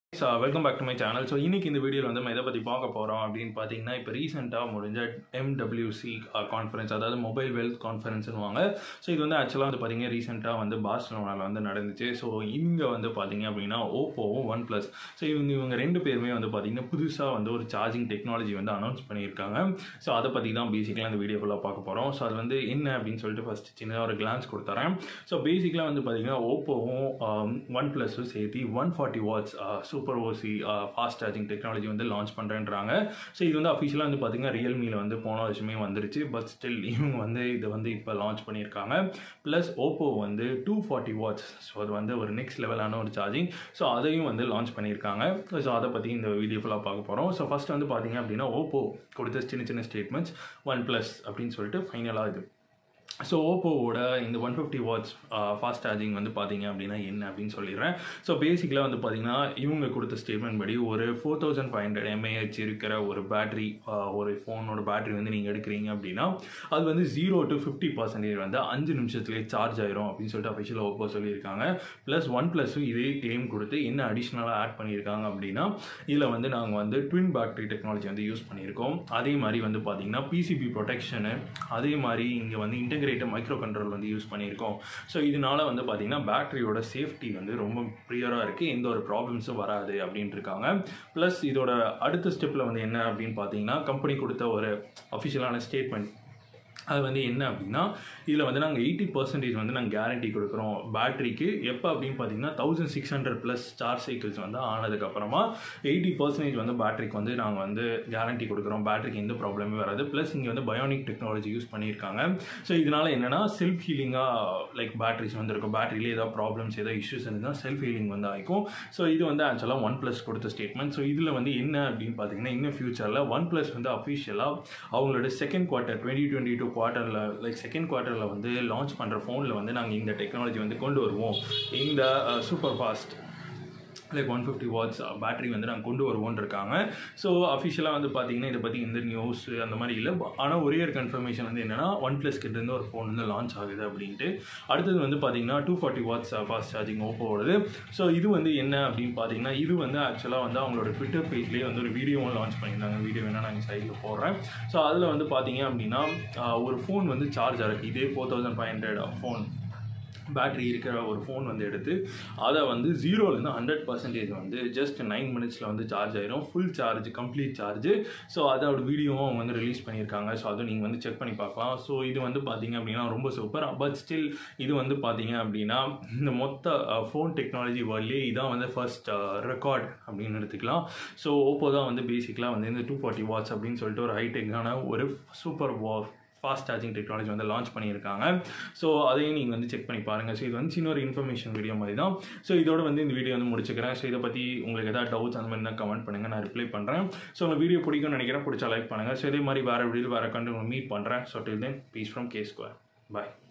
so welcome back to my channel so இன்னைக்கு இந்த வீடியோவில் வந்து நம்ம எதை பற்றி பார்க்க போகிறோம் அப்படின்னு பார்த்தீங்கன்னா இப்போ ரீசெண்டாக முடிஞ்ச எம்டபிள்யூசி கான்ஃபரன்ஸ் அதாவது மொபைல் வெல்த் கான்ஃபரன்ஸ்னுவாங்க ஸோ இது வந்து ஆக்சுவலாக வந்து பார்த்தீங்கன்னா ரீசெண்டாக வந்து பார்சலோனாவில் வந்து நடந்துச்சு ஸோ இங்கே வந்து பார்த்தீங்க அப்படின்னா ஓப்போவும் ஒன் ப்ளஸ் ஸோ இவங்க இவங்க ரெண்டு பேருமே வந்து பார்த்தீங்கன்னா புதுசாக வந்து ஒரு சார்ஜிங் டெக்னாலஜி வந்து அனௌன்ஸ் பண்ணியிருக்காங்க ஸோ அதை பற்றி தான் பேசிக்கலாக இந்த வீடியோ ஃபுல்லாக பார்க்க போகிறோம் ஸோ அது வந்து என்ன அப்படின்னு சொல்லிட்டு ஃபஸ்ட் சின்னதாக ஒரு கிளான்ஸ் கொடுத்துறேன் ஸோ பேசிக்கலாக வந்து பார்த்தீங்கன்னா ஓப்போவும் ஒன் ப்ளஸும் சேர்த்து one forty watts super VOOC fast charging technology வந்து லான்ச் பண்ணுறேன்றாங்க ஸோ இது வந்து அஃபிஷியலாக வந்து பார்த்தீங்கன்னா ரியல்மியில் வந்து போன வருஷமே வந்துருச்சு பட் ஸ்டில் இவங்க வந்து இதை வந்து இப்போ லான்ச் பண்ணியிருக்காங்க ப்ளஸ் ஓப்போ வந்து டூ ஃபார்ட்டி வாட்ஸ் ஸோ அது வந்து ஒரு நெக்ஸ்ட் லெவலான ஒரு சார்ஜிங் ஸோ அதையும் வந்து லான்ச் பண்ணியிருக்காங்க ஸோ அதை பற்றி இந்த வீடியோ ஃபுல்லாக பார்க்க போகிறோம் ஸோ ஃபஸ்ட் வந்து பார்த்தீங்க அப்படின்னா ஓப்போ கொடுத்த சின்ன சின்ன ஸ்டேட்மெண்ட்ஸ் ஒன் ப்ளஸ் அப்படின்னு சொல்லிட்டு ஃபைனலாக இது ஸோ ஓப்போவோட இந்த one fifty watts fast charging வந்து பார்த்தீங்க அப்படின்னா என்ன அப்படின்னு சொல்லிடுறேன் ஸோ பேசிக்கலாக வந்து பார்த்தீங்கன்னா இவங்க கொடுத்த ஸ்டேட்மெண்ட் படி ஒரு four thousand five hundred mAh இருக்கிற ஒரு பேட்டரி ஒரு ஃபோனோட பேட்டரி வந்து நீங்கள் எடுக்கிறீங்க அப்படின்னா அது வந்து ஜீரோ டு ஃபிஃப்டி பர்சன்டேஜ் வந்து அஞ்சு நிமிஷத்துலேயே சார்ஜ் ஆயிரும் அப்படின்னு சொல்லிட்டு அஃபிஷியலாக ஓப்போ சொல்லியிருக்காங்க ப்ளஸ் ஒன் ப்ளஸும் இதே கிளைம் கொடுத்து என்ன அடிஷ்னலாக ஆட் பண்ணியிருக்காங்க அப்படின்னா இதில் வந்து நாங்கள் வந்து ட்வின் பேட்டரி டெக்னாலஜி வந்து யூஸ் பண்ணியிருக்கோம் அதே மாதிரி வந்து பார்த்தீங்கன்னா பிசிபி ப்ரொடெக்ஷனு அதே மாதிரி இங்கே வந்து இன்டெகிரேட் இன்டகிரேட்டட் மைக்ரோ கண்ட்ரோல் வந்து யூஸ் பண்ணியிருக்கோம் ஸோ இதனால வந்து பார்த்தீங்கன்னா பேட்டரியோட சேஃப்டி வந்து ரொம்ப ப்ரியராக இருக்குது எந்த ஒரு ப்ராப்ளம்ஸும் வராது அப்படின்ட்டு இருக்காங்க ப்ளஸ் இதோட அடுத்த ஸ்டெப்பில் வந்து என்ன அப்படின்னு பார்த்தீங்கன்னா கம்பெனி கொடுத்த ஒரு அஃபிஷியலான ஸ்டேட்மெண்ட் அது வந்து என்ன அப்படின்னா இதில் வந்து நாங்கள் எயிட்டி பர்சன்டேஜ் வந்து நாங்கள் கேரண்டி கொடுக்குறோம் பேட்டரிக்கு எப்போ அப்படின்னு பார்த்தீங்கன்னா thousand six hundred plus star cycles வந்து ஆனதுக்கப்புறமா எயிட்டி பர்சன்டேஜ் வந்து பேட்டரிக்கு வந்து நாங்கள் வந்து கேரண்டி கொடுக்குறோம் பேட்டரிக்கு எந்த ப்ராப்ளமே வராது ப்ளஸ் இங்கே வந்து பயோனிக் டெக்னாலஜி யூஸ் பண்ணியிருக்காங்க ஸோ இதனால் என்னென்னா செல்ஃப் ஹீலிங்காக லைக் பேட்டரிஸ் வந்து இருக்கும் பேட்டரியிலே ஏதாவது ப்ராப்ளம்ஸ் ஏதாவது இஷ்யூஸ் இருந்தால் செல்ஃப் ஹீலிங் வந்து ஆகிக்கும் ஸோ இது வந்து ஆக்சுவலாக ஒன் ப்ளஸ் கொடுத்த ஸ்டேட்மெண்ட் ஸோ இதில் வந்து என்ன அப்படின்னு பார்த்தீங்கன்னா இன்னும் ஃபியூச்சரில் ஒன் ப்ளஸ் வந்து அஃபிஷியலாக அவங்களோட second quarter twenty twenty two குவார்ட்டரில் லைக் செகண்ட் குவார்ட்டரில் வந்து லான்ச் பண்ணுற ஃபோனில் வந்து நாங்கள் இந்த டெக்னாலஜி வந்து கொண்டு வருவோம் இந்த super fast like one fifty watts battery வந்து நாங்கள் கொண்டு வருவோம்னு இருக்காங்க ஸோ அஃபிஷியலாக வந்து பார்த்தீங்கன்னா இதை பற்றி எந்த நியூஸ் அந்த மாதிரி இல்லை ஆனால் ஒரே ஒரு கன்ஃபர்மேஷன் வந்து என்னென்னா ஒன் ப்ளஸ் கிட்டேருந்து ஒரு ஃபோன் வந்து லான்ச் ஆகுது அப்படின்ட்டு அடுத்தது வந்து பார்த்தீங்கன்னா two forty watts fast charging ஓப்போவோடது ஸோ இது வந்து என்ன அப்படின்னு பார்த்தீங்கன்னா இது வந்து ஆக்சுவலாக வந்து அவங்களோட ட்விட்டர் பேஜ்லேயே வந்து ஒரு வீடியோவும் லான்ச் பண்ணியிருந்தாங்க வீடியோ வேணால் நாங்கள் சைடில் போடுறேன் ஸோ அதில் வந்து பார்த்தீங்க அப்படின்னா ஒரு ஃபோன் வந்து சார்ஜ் ஆகிருக்கு இதே four thousand five hundred phone battery இருக்கிற ஒரு ஃபோன் வந்து எடுத்து அதை வந்து ஜீரோலேருந்து ஹண்ட்ரட் பர்சன்டேஜ் வந்து ஜஸ்ட் நைன் மினிட்ஸில் வந்து சார்ஜ் ஆயிரும் full charge complete charge so அதோட வீடியோவும் அவங்க வந்து ரிலீஸ் பண்ணியிருக்காங்க ஸோ அதுவும் நீங்கள் வந்து செக் பண்ணி பார்க்கலாம் ஸோ இது வந்து பார்த்தீங்க அப்படின்னா ரொம்ப சூப்பர் பட் ஸ்டில் இது வந்து பார்த்தீங்க அப்படின்னா இந்த மொத்த ஃபோன் டெக்னாலஜி வேர்ல்ட்லேயே இதான் வந்து ஃபர்ஸ்ட் ரெக்கார்ட் அப்படின்னு எடுத்துக்கலாம் ஸோ ஓப்போ தான் வந்து பேசிக்கலாக வந்து இந்த டூ ஃபார்ட்டி வாட்ஸ் அப்படின்னு சொல்லிட்டு ஒரு ஹைடெக்கான ஒரு சூப்பர் வா ஃபாஸ்ட் சார்ஜிங் டெக்னாலஜி வந்து லான்ச் பண்ணியிருக்காங்க ஸோ அதையும் நீங்கள் வந்து செக் பண்ணி பாருங்கள் ஸோ இது வந்து சின்ன ஒரு இன்ஃபர்மேஷன் வீடியோ மாதிரி தான் ஸோ இதோட வந்து இந்த வீடியோ வந்து முடிச்சுக்கிறேன் ஸோ இதை பற்றி உங்களுக்கு எதாவது டவுட்ஸ் அந்த மாதிரி தான் கமெண்ட் பண்ணுங்கள் நான் ரிப்ளை பண்ணுறேன் ஸோ உங்கள் வீடியோ பிடிக்கும்னு நினைக்கிறேன் பிடிச்சா லைக் பண்ணுங்கள் ஸோ இதே மாதிரி வேறு வீடியோ வேறு கண்டு மீட் பண்ணுறேன் so till then peace from K square bye